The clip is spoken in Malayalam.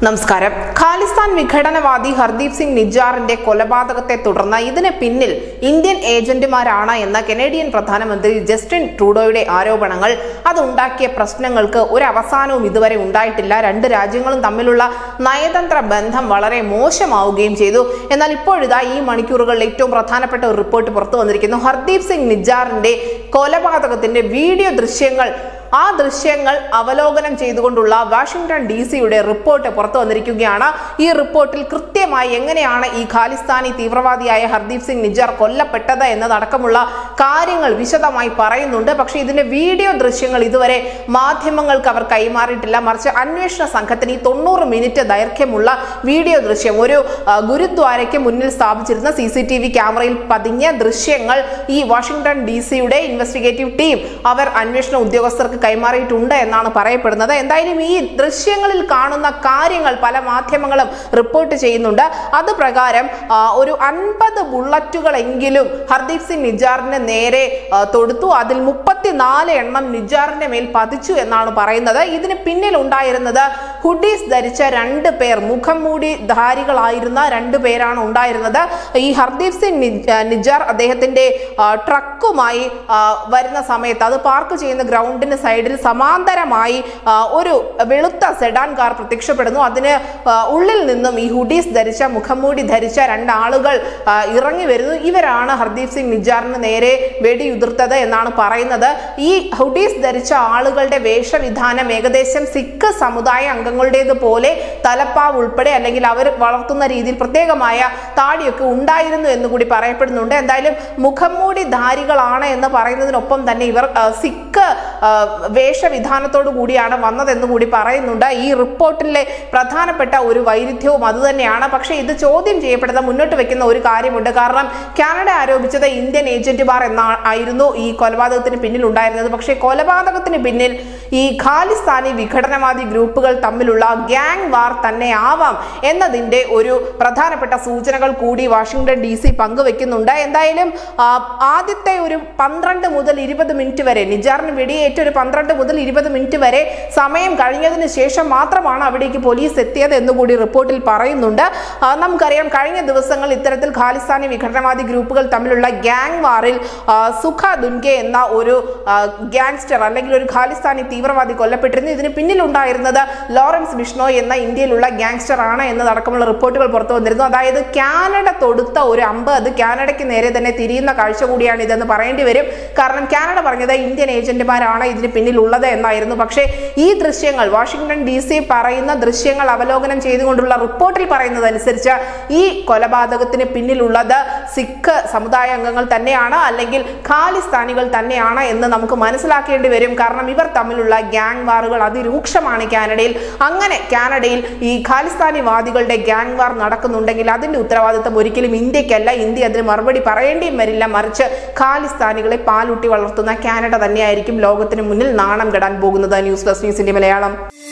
നമസ്കാരം ഖാലിസ്ഥാൻ വിഘടനവാദി ഹർദീപ് സിംഗ് നിജാറിന്റെ കൊലപാതകത്തെ തുടർന്ന് ഇതിന് പിന്നിൽ ഇന്ത്യൻ ഏജന്റുമാരാണ് എന്ന കനേഡിയൻ പ്രധാനമന്ത്രി ജസ്റ്റിൻ ട്രൂഡോയുടെ ആരോപണങ്ങൾ അതുണ്ടാക്കിയ പ്രശ്നങ്ങൾക്ക് ഒരു അവസാനവും ഇതുവരെ ഉണ്ടായിട്ടില്ല രണ്ട് രാജ്യങ്ങളും തമ്മിലുള്ള നയതന്ത്ര ബന്ധം വളരെ മോശമാവുകയും ചെയ്തു എന്നാൽ ഇപ്പോഴിതാ ഈ മണിക്കൂറുകളിൽ ഏറ്റവും പ്രധാനപ്പെട്ട ഒരു റിപ്പോർട്ട് പുറത്തു വന്നിരിക്കുന്നു ഹർദീപ് സിംഗ് നിജാറിന്റെ കൊലപാതകത്തിന്റെ വീഡിയോ ദൃശ്യങ്ങൾ ആ ദൃശ്യങ്ങൾ അവലോകനം ചെയ്തുകൊണ്ടുള്ള വാഷിംഗ്ടൺ ഡി സിയുടെ റിപ്പോർട്ട് പുറത്തു വന്നിരിക്കുകയാണ് ഈ റിപ്പോർട്ടിൽ കൃത്യമായി എങ്ങനെയാണ് ഈ ഖാലിസ്ഥാനി തീവ്രവാദിയായ ഹർദീപ് സിംഗ് നിജാർ കൊല്ലപ്പെട്ടത് എന്നതടക്കമുള്ള കാര്യങ്ങൾ വിശദമായി പറയുന്നുണ്ട് പക്ഷേ ഇതിന്റെ വീഡിയോ ദൃശ്യങ്ങൾ ഇതുവരെ മാധ്യമങ്ങൾക്ക് അവർ കൈമാറിയിട്ടില്ല മറിച്ച് അന്വേഷണ സംഘത്തിന് ഈ തൊണ്ണൂറ് മിനിറ്റ് ദൈർഘ്യമുള്ള വീഡിയോ ദൃശ്യം ഒരു ആ, ഗുരുദ്വാരയ്ക്ക് മുന്നിൽ സ്ഥാപിച്ചിരുന്ന സി സി ടി വി ക്യാമറയിൽ പതിഞ്ഞ ദൃശ്യങ്ങൾ ഈ വാഷിംഗ്ടൺ ഡി സിയുടെ ഇൻവെസ്റ്റിഗേറ്റീവ് ടീം അവർ അന്വേഷണ ഉദ്യോഗസ്ഥർക്ക് കൈമാറിയിട്ടുണ്ട് എന്നാണ് പറയപ്പെടുന്നത് എന്തായാലും ഈ ദൃശ്യങ്ങളിൽ കാണുന്ന കാര്യങ്ങൾ പല മാധ്യമങ്ങളും റിപ്പോർട്ട് ചെയ്യുന്നുണ്ട് അത് പ്രകാരം ആ, ഒരു അൻപത് ബുള്ളറ്റുകളെങ്കിലും ഹർദീപ് സിംഗ് നിജാറിന് നേരെ ആ, തൊടുത്തു അതിൽ മുപ്പത്തിനാല് എണ്ണം നിജാറിന്റെ മേൽ പതിച്ചു എന്നാണ് പറയുന്നത് ഇതിന് പിന്നിൽ ഉണ്ടായിരുന്നത് ഹുഡീസ് ധരിച്ച രണ്ട് പേർ മുഖം മൂടി ധാരികളായിരുന്ന രണ്ട് പേരാണ് ഉണ്ടായിരുന്നത് ഈ ഹർദീപ് സിംഗ് നി- ആ, നിജാർ അദ്ദേഹത്തിന്റെ ആ, ട്രക്കുമായി ആ, വരുന്ന സമയത്ത് അത് പാർക്ക് ചെയ്യുന്ന ഗ്രൗണ്ടിന് സൈഡിൽ സമാന്തരമായി ആ, ഒരു വെളുത്ത സെഡാൻ കാർ പ്രത്യക്ഷപ്പെടുന്നു അതിന് ആ, ഉള്ളിൽ നിന്നും ഈ ഹുഡീസ് ധരിച്ച മുഖംമൂടി ധരിച്ച രണ്ടാളുകൾ ആ, ഇറങ്ങി വരുന്നു ഇവരാണ് ഹർദീപ് സിംഗ് നിജാറിന് നേരെ വെടിയുതിർത്തത് എന്നാണ് പറയുന്നത് ഈ ഹുഡീസ് ധരിച്ച ആളുകളുടെ വേഷവിധാനം ഏകദേശം സിഖ് സമുദായ അംഗങ്ങളുടേത് പോലെ തലപ്പാവ് ഉൾപ്പെടെ അല്ലെങ്കിൽ അവർ വളർത്തുന്ന രീതിയിൽ പ്രത്യേകമായ താടിയൊക്കെ ഉണ്ടായിരുന്നു എന്ന് കൂടി പറയപ്പെടുന്നുണ്ട് എന്തായാലും മുഖംമൂടി ധാരികളാണ് എന്ന് പറയുന്നതിനൊപ്പം തന്നെ ഇവർ ആ, സിഖ് ആ, വേഷവിധാനത്തോടു കൂടിയാണ് വന്നതെന്ന് കൂടി പറയുന്നുണ്ട് ഈ റിപ്പോർട്ടിലെ പ്രധാനപ്പെട്ട ഒരു വൈരുദ്ധ്യവും അതുതന്നെയാണ് പക്ഷേ ഇത് ചോദ്യം ചെയ്യപ്പെടുന്ന മുന്നോട്ട് വെക്കുന്ന ഒരു കാര്യമുണ്ട് കാരണം കാനഡ ആരോപിച്ചത് ഇന്ത്യൻ ഏജന്റുമാർ എന്ന ആയിരുന്നു ഈ കൊലപാതകത്തിന് പിന്നിൽ ഉണ്ടായിരുന്നത് പക്ഷേ കൊലപാതകത്തിന് പിന്നിൽ ഈ ഖാലിസ്ഥാനി വിഘടനവാദി ഗ്രൂപ്പുകൾ തമ്മിലുള്ള ഗ്യാങ് വാർ തന്നെ ആവാം എന്നതിന്റെ ഒരു പ്രധാനപ്പെട്ട സൂചനകൾ കൂടി വാഷിംഗ്ടൺ ഡി സി പങ്കുവെക്കുന്നുണ്ട് എന്തായാലും ആ, ആദ്യത്തെ ഒരു പന്ത്രണ്ട് മുതൽ ഇരുപത് മിനിറ്റ് വരെ നിജാറിന് വെടിയേറ്റ ഒരു പന്ത്രണ്ട് മുതൽ ഇരുപത് മിനിറ്റ് വരെ സമയം കഴിഞ്ഞതിന് ശേഷം മാത്രമാണ് അവിടേക്ക് പോലീസ് എത്തിയത് എന്നുകൂടി റിപ്പോർട്ടിൽ പറയുന്നുണ്ട് ആ, നമുക്കറിയാം കഴിഞ്ഞ ദിവസങ്ങൾ ഇത്തരത്തിൽ ഖാലിസ്ഥാനി വിഘടനവാദി ഗ്രൂപ്പുകൾ തമ്മിലുള്ള ഗ്യാങ് വാറിൽ ആ, സുഖ ദുൻകെ എന്ന ഒരു ആ, ഗ്യാങ്സ്റ്റർ അല്ലെങ്കിൽ ഒരു ഖാലിസ്ഥാനി തീവ്രവാദി കൊല്ലപ്പെട്ടിരുന്നു ഇതിന് പിന്നിലുണ്ടായിരുന്നത് ലോറൻസ് ബിഷ്ണോയ് എന്ന ഇന്ത്യയിലുള്ള ഗ്യാങ്സ്റ്റർ ആണ് എന്നതടക്കമുള്ള റിപ്പോർട്ടുകൾ പുറത്തു വന്നിരുന്നു അതായത് കാനഡ തൊടുത്ത ഒരു അമ്പ് അത് കാനഡയ്ക്ക് നേരെ തന്നെ തിരിയുന്ന കാഴ്ച കൂടിയാണ് ഇതെന്ന് പറയേണ്ടി വരും കാരണം കാനഡ പറഞ്ഞത് ഇന്ത്യൻ ഏജന്റുമാരാണ് ഇതിന് പിന്നിലുള്ളത് എന്നായിരുന്നു പക്ഷേ ഈ ദൃശ്യങ്ങൾ വാഷിംഗ്ടൺ ഡി സി പറയുന്ന ദൃശ്യങ്ങൾ അവലോകനം ചെയ്തുകൊണ്ടുള്ള റിപ്പോർട്ടിൽ പറയുന്നതനുസരിച്ച് ഈ കൊലപാതകത്തിന് പിന്നിലുള്ളത് സിഖ് സമുദായ അംഗങ്ങൾ തന്നെയാണ് അല്ലെങ്കിൽ ഖാലിസ്ഥാനികൾ തന്നെയാണ് എന്ന് നമുക്ക് മനസ്സിലാക്കേണ്ടി വരും കാരണം ഇവർ തമ്മിലുള്ള ഗ്യാങ് വാറുകൾ അതിരൂക്ഷമാണ് കാനഡയിൽ അങ്ങനെ കാനഡയിൽ ഈ ഖാലിസ്ഥാനി വാദികളുടെ ഗ്യാങ് വാർ നടക്കുന്നുണ്ടെങ്കിൽ അതിന്റെ ഉത്തരവാദിത്തം ഒരിക്കലും ഇന്ത്യക്കല്ല ഇന്ത്യ അതിന് മറുപടി പറയേണ്ടിയും വരില്ല മറിച്ച് ഖാലിസ്ഥാനികളെ പാലൂട്ടി വളർത്തുന്ന കാനഡ തന്നെയായിരിക്കും ലോകത്തിന് മുന്നിൽ നാണം കെടാൻ പോകുന്നത് ന്യൂസ് ഡെസ്ക് ന്യൂസിന്റെ മലയാളം